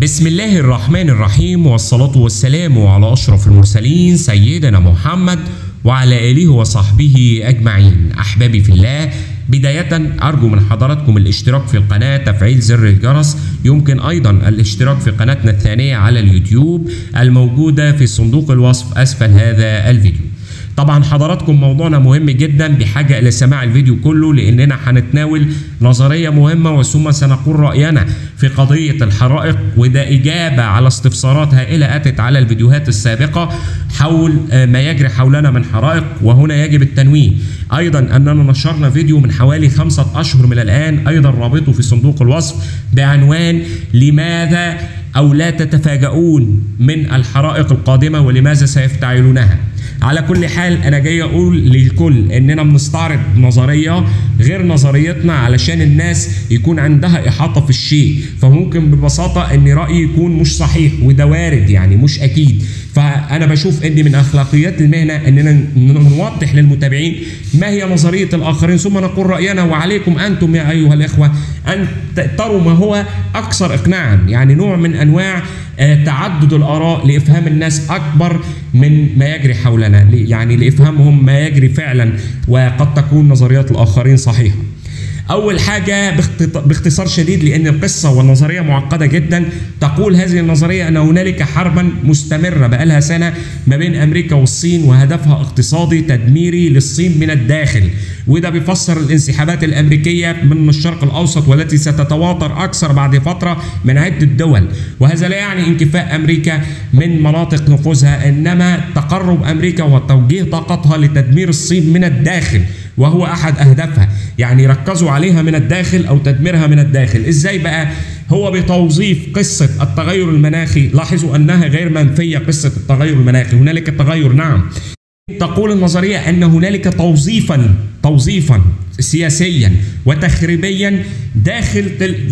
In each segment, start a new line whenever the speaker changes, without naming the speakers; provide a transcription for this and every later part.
بسم الله الرحمن الرحيم والصلاة والسلام على أشرف المرسلين سيدنا محمد وعلى آله وصحبه أجمعين أحبابي في الله بداية أرجو من حضراتكم الاشتراك في القناة تفعيل زر الجرس يمكن أيضا الاشتراك في قناتنا الثانية على اليوتيوب الموجودة في صندوق الوصف أسفل هذا الفيديو طبعا حضراتكم موضوعنا مهم جدا بحاجة إلى سماع الفيديو كله لأننا هنتناول نظرية مهمة وثم سنقول رأينا في قضية الحرائق وده إجابة على استفسارات هائلة أتت على الفيديوهات السابقة حول ما يجري حولنا من حرائق وهنا يجب التنويه أيضا أننا نشرنا فيديو من حوالي خمسة أشهر من الآن أيضا رابطه في صندوق الوصف بعنوان لماذا أو لا تتفاجؤون من الحرائق القادمة ولماذا سيفتعلونها على كل حال انا جاي اقول للكل اننا بنستعرض نظريه غير نظريتنا علشان الناس يكون عندها احاطه في الشيء فممكن ببساطه ان رايي يكون مش صحيح وده وارد يعني مش اكيد فانا بشوف ان من اخلاقيات المهنه اننا نوضح للمتابعين ما هي نظريه الاخرين ثم نقول راينا وعليكم انتم يا ايها الاخوه ان تروا ما هو اكثر اقناعا يعني نوع من انواع تعدد الاراء لافهام الناس اكبر من ما يجري حولنا يعني لافهامهم ما يجري فعلا وقد تكون نظريات الاخرين صحيحه أول حاجة باختصار شديد لأن القصة والنظرية معقدة جدا تقول هذه النظرية أن هنالك حربا مستمرة بقالها سنة ما بين أمريكا والصين وهدفها اقتصادي تدميري للصين من الداخل وده بيفسر الانسحابات الأمريكية من الشرق الأوسط والتي ستتواتر أكثر بعد فترة من عدة دول وهذا لا يعني انكفاء أمريكا من مناطق نفوذها إنما تقرب أمريكا وتوجيه طاقتها لتدمير الصين من الداخل وهو احد اهدافها يعني ركزوا عليها من الداخل او تدميرها من الداخل ازاي بقى هو بتوظيف قصه التغير المناخي لاحظوا انها غير منفيه قصه التغير المناخي هنالك تغير نعم تقول النظريه ان هنالك توظيفا توظيفا سياسيا وتخريبيا داخل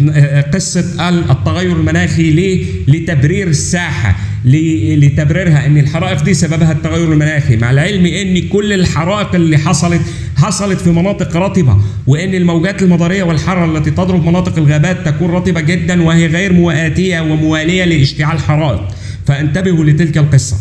قصه التغير المناخي ليه؟ لتبرير الساحه لتبريرها ان الحرائق دي سببها التغير المناخي مع العلم ان كل الحرائق اللي حصلت حصلت في مناطق رطبه وان الموجات المداريه والحراره التي تضرب مناطق الغابات تكون رطبه جدا وهي غير مواتيه ومواليه لاشتعال حرائق فانتبهوا لتلك القصه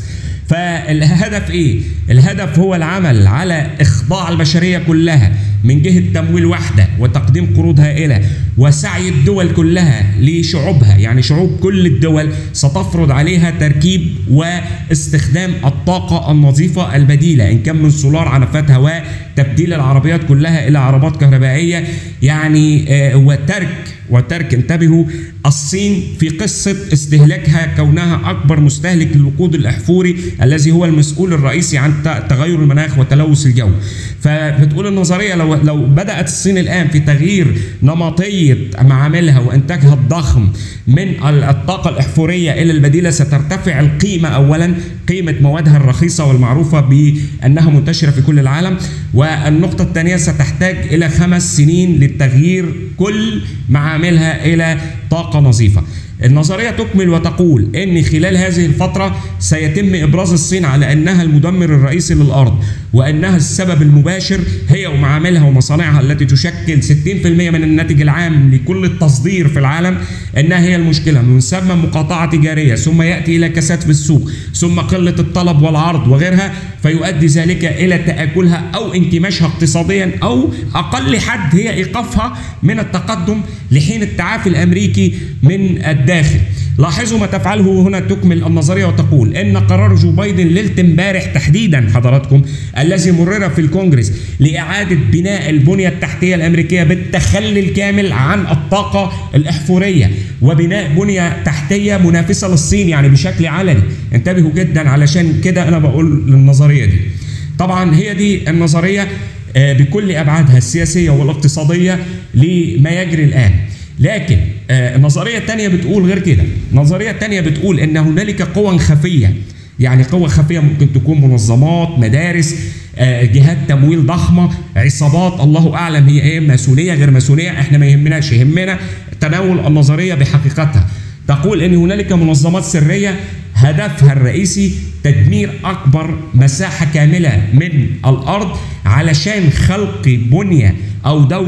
فالهدف ايه؟ الهدف هو العمل على اخضاع البشريه كلها من جهه تمويل واحده وتقديم قروض هائله وسعي الدول كلها لشعوبها يعني شعوب كل الدول ستفرض عليها تركيب واستخدام الطاقه النظيفه البديله ان كان من سولار عنفات هواء تبديل العربيات كلها الى عربات كهربائيه يعني آه وترك وترك انتبهوا الصين في قصة استهلاكها كونها أكبر مستهلك للوقود الأحفوري الذي هو المسؤول الرئيسي عن تغير المناخ وتلوث الجو فبتقول النظرية لو, لو بدأت الصين الآن في تغيير نمطية معاملها وإنتاجها الضخم من الطاقة الأحفورية إلى البديلة سترتفع القيمة أولا قيمة موادها الرخيصة والمعروفة بأنها منتشرة في كل العالم والنقطة الثانية ستحتاج إلى خمس سنين للتغيير كل معاملها إلى طاقة نظيفة النظرية تكمل وتقول أن خلال هذه الفترة سيتم إبراز الصين على أنها المدمر الرئيسي للأرض وأنها السبب المباشر هي ومعاملها ومصانعها التي تشكل 60% من الناتج العام لكل التصدير في العالم أنها هي المشكلة من ثم مقاطعة تجارية ثم يأتي إلى كساد في السوق ثم قلة الطلب والعرض وغيرها فيؤدي ذلك إلى تآكلها أو انكماشها اقتصاديا أو أقل حد هي إيقافها من التقدم لحين التعافي الأمريكي من الداخل لاحظوا ما تفعله هنا تكمل النظريه وتقول ان قرار جو بايدن ليله امبارح تحديدا حضراتكم الذي مرر في الكونجرس لاعاده بناء البنيه التحتيه الامريكيه بالتخلي الكامل عن الطاقه الاحفوريه وبناء بنيه تحتيه منافسه للصين يعني بشكل علني انتبهوا جدا علشان كده انا بقول للنظريه دي طبعا هي دي النظريه بكل ابعادها السياسيه والاقتصاديه لما يجري الان لكن النظرية الثانية بتقول غير كده النظرية الثانية بتقول أن هنالك قوى خفية يعني قوة خفية ممكن تكون منظمات مدارس جهات تمويل ضخمة عصابات الله أعلم هي إيه ماسونية غير ماسونية إحنا ما يهمناش يهمنا تناول النظرية بحقيقتها تقول أن هنالك منظمات سرية هدفها الرئيسي تدمير أكبر مساحة كاملة من الأرض علشان خلق بنية أو دولة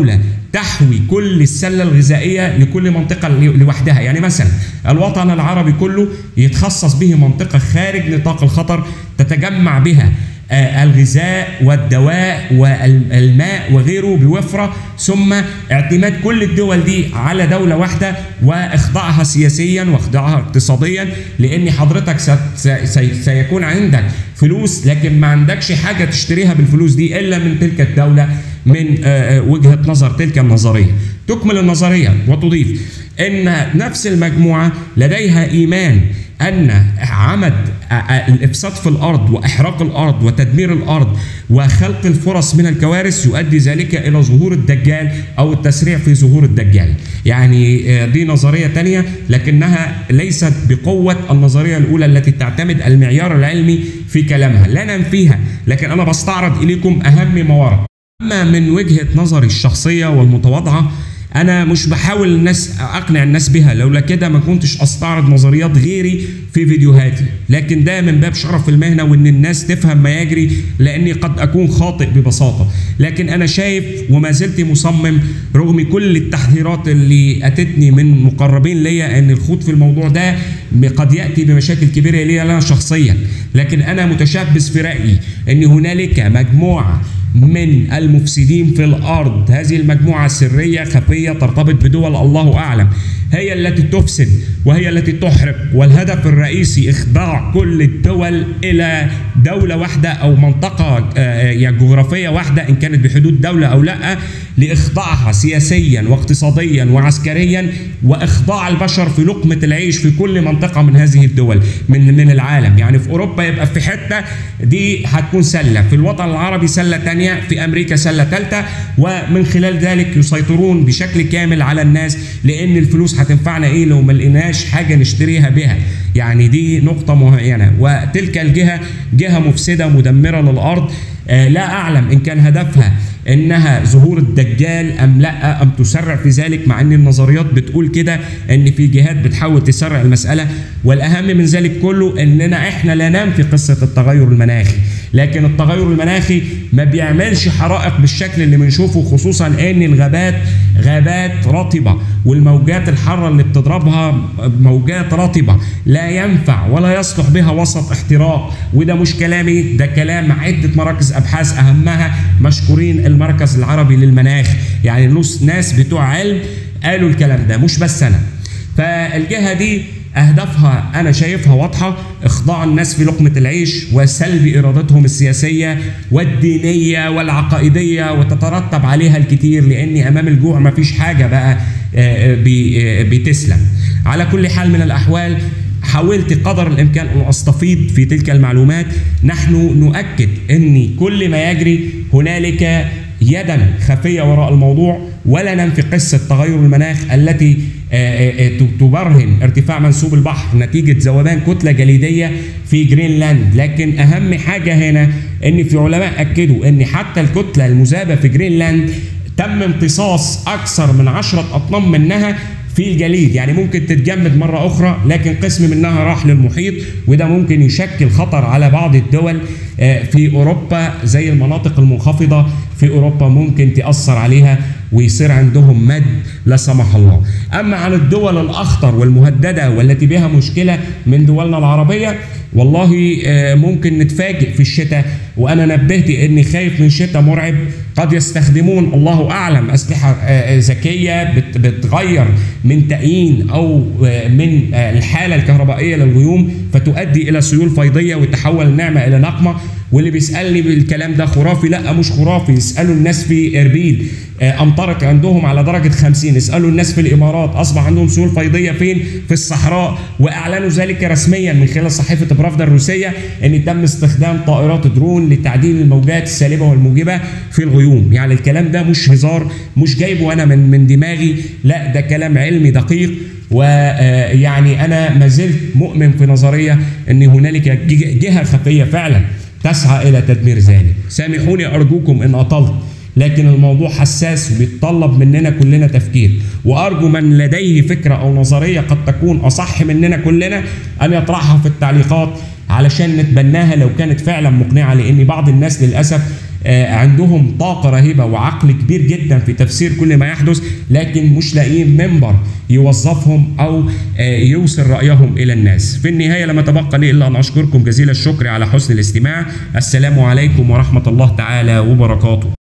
تحوي كل السله الغذائيه لكل منطقه لوحدها يعني مثلا الوطن العربي كله يتخصص به منطقه خارج نطاق الخطر تتجمع بها آه، الغذاء والدواء والماء وغيره بوفره ثم اعتماد كل الدول دي على دوله واحده واخضاعها سياسيا واخضاعها اقتصاديا لان حضرتك سيكون عندك فلوس لكن ما عندكش حاجه تشتريها بالفلوس دي الا من تلك الدوله من آه، آه، وجهه نظر تلك النظريه تكمل النظريه وتضيف ان نفس المجموعه لديها ايمان ان عمد الافساد في الارض واحراق الارض وتدمير الارض وخلق الفرص من الكوارث يؤدي ذلك الى ظهور الدجال او التسريع في ظهور الدجال يعني آه، دي نظريه ثانيه لكنها ليست بقوه النظريه الاولى التي تعتمد المعيار العلمي في كلامها لا ننفيها لكن انا بستعرض اليكم اهم ما ورد اما من وجهه نظري الشخصيه والمتواضعه انا مش بحاول الناس اقنع الناس بها لولا كده ما كنتش استعرض نظريات غيري في فيديوهاتي لكن ده من باب شرف المهنه وان الناس تفهم ما يجري لاني قد اكون خاطئ ببساطه لكن انا شايف وما زلت مصمم رغم كل التحذيرات اللي اتتني من مقربين ليا ان الخوض في الموضوع ده قد ياتي بمشاكل كبيره لي انا شخصيا لكن انا متشبث في رايي ان هنالك مجموعه من المفسدين في الارض هذه المجموعه سريه خفيه ترتبط بدول الله اعلم هي التي تفسد وهي التي تحرق والهدف الرئيسي اخضاع كل الدول الى دوله واحده او منطقه آه، جغرافيه واحده ان كانت بحدود دوله او لا لاخضاعها سياسيا واقتصاديا وعسكريا واخضاع البشر في لقمه العيش في كل منطقه من هذه الدول من من العالم يعني في اوروبا يبقى في حته دي هتكون سله في الوطن العربي سله ثانيه في امريكا سله ثالثه ومن خلال ذلك يسيطرون بشكل كامل على الناس لان الفلوس هتنفعنا ايه لو ما لقيناش حاجه نشتريها بها يعني دي نقطه معينه وتلك الجهه جهه مفسده مدمره للارض آه، لا اعلم ان كان هدفها انها ظهور الدجال ام لا ام تسرع في ذلك مع ان النظريات بتقول كده ان في جهات بتحاول تسرع المساله والاهم من ذلك كله اننا احنا لا ننفي قصه التغير المناخي لكن التغير المناخي ما بيعملش حرائق بالشكل اللي بنشوفه خصوصا ان الغابات غابات رطبه والموجات الحاره اللي بتضربها موجات رطبه لا ينفع ولا يصلح بها وسط احتراق وده مش كلامي ده كلام عده مراكز ابحاث اهمها مشكورين المركز العربي للمناخ يعني ناس بتوع علم قالوا الكلام ده مش بس انا فالجهه دي اهدافها انا شايفها واضحه اخضاع الناس في لقمه العيش وسلب ارادتهم السياسيه والدينيه والعقائديه وتترتب عليها الكثير لان امام الجوع ما فيش حاجه بقى آه، آه، آه، بتسلم على كل حال من الاحوال حاولت قدر الامكان ان استفيض في تلك المعلومات نحن نؤكد ان كل ما يجري هنالك يدا خفيه وراء الموضوع ولا ننفي قصه تغير المناخ التي آه، آه، آه، تبرهن ارتفاع منسوب البحر نتيجه ذوبان كتله جليديه في جرينلاند لكن اهم حاجه هنا ان في علماء اكدوا ان حتى الكتله المذابه في جرينلاند تم امتصاص اكثر من 10 اطنان منها في الجليد يعني ممكن تتجمد مرة أخرى لكن قسم منها راح للمحيط وده ممكن يشكل خطر على بعض الدول في أوروبا زي المناطق المنخفضة في أوروبا ممكن تأثر عليها ويصير عندهم مد لا سمح الله أما عن الدول الأخطر والمهددة والتي بها مشكلة من دولنا العربية والله آه، ممكن نتفاجئ في الشتاء وانا نبهت اني خايف من شتاء مرعب قد يستخدمون الله اعلم اسلحه آه، ذكيه بتغير من تأيين او آه، من الحاله الكهربائيه للغيوم فتؤدي الى سيول فيضيه وتحول النعمه الى نقمه واللي بيسالني بالكلام ده خرافي لا مش خرافي اسالوا الناس في اربيل آه، امطرت عندهم على درجه 50 اسالوا الناس في الامارات اصبح عندهم سيول فيضيه فين في الصحراء واعلنوا ذلك رسميا من خلال صحيفه برافدا الروسيه ان تم استخدام طائرات درون لتعديل الموجات السالبه والموجبه في الغيوم يعني الكلام ده مش هزار مش جايبه انا من من دماغي لا ده كلام علمي دقيق ويعني انا ما زلت مؤمن في نظريه ان هنالك جهه خفيه فعلا تسعى الى تدمير ذلك سامحوني ارجوكم ان اطلت لكن الموضوع حساس وبيتطلب مننا كلنا تفكير وارجو من لديه فكره او نظريه قد تكون اصح مننا كلنا ان يطرحها في التعليقات علشان نتبناها لو كانت فعلا مقنعه لان بعض الناس للاسف آه، عندهم طاقه رهيبه وعقل كبير جدا في تفسير كل ما يحدث لكن مش لاقيين منبر يوظفهم او آه، يوصل رايهم الى الناس في النهايه لما تبقى لي الا ان اشكركم جزيل الشكر على حسن الاستماع السلام عليكم ورحمه الله تعالى وبركاته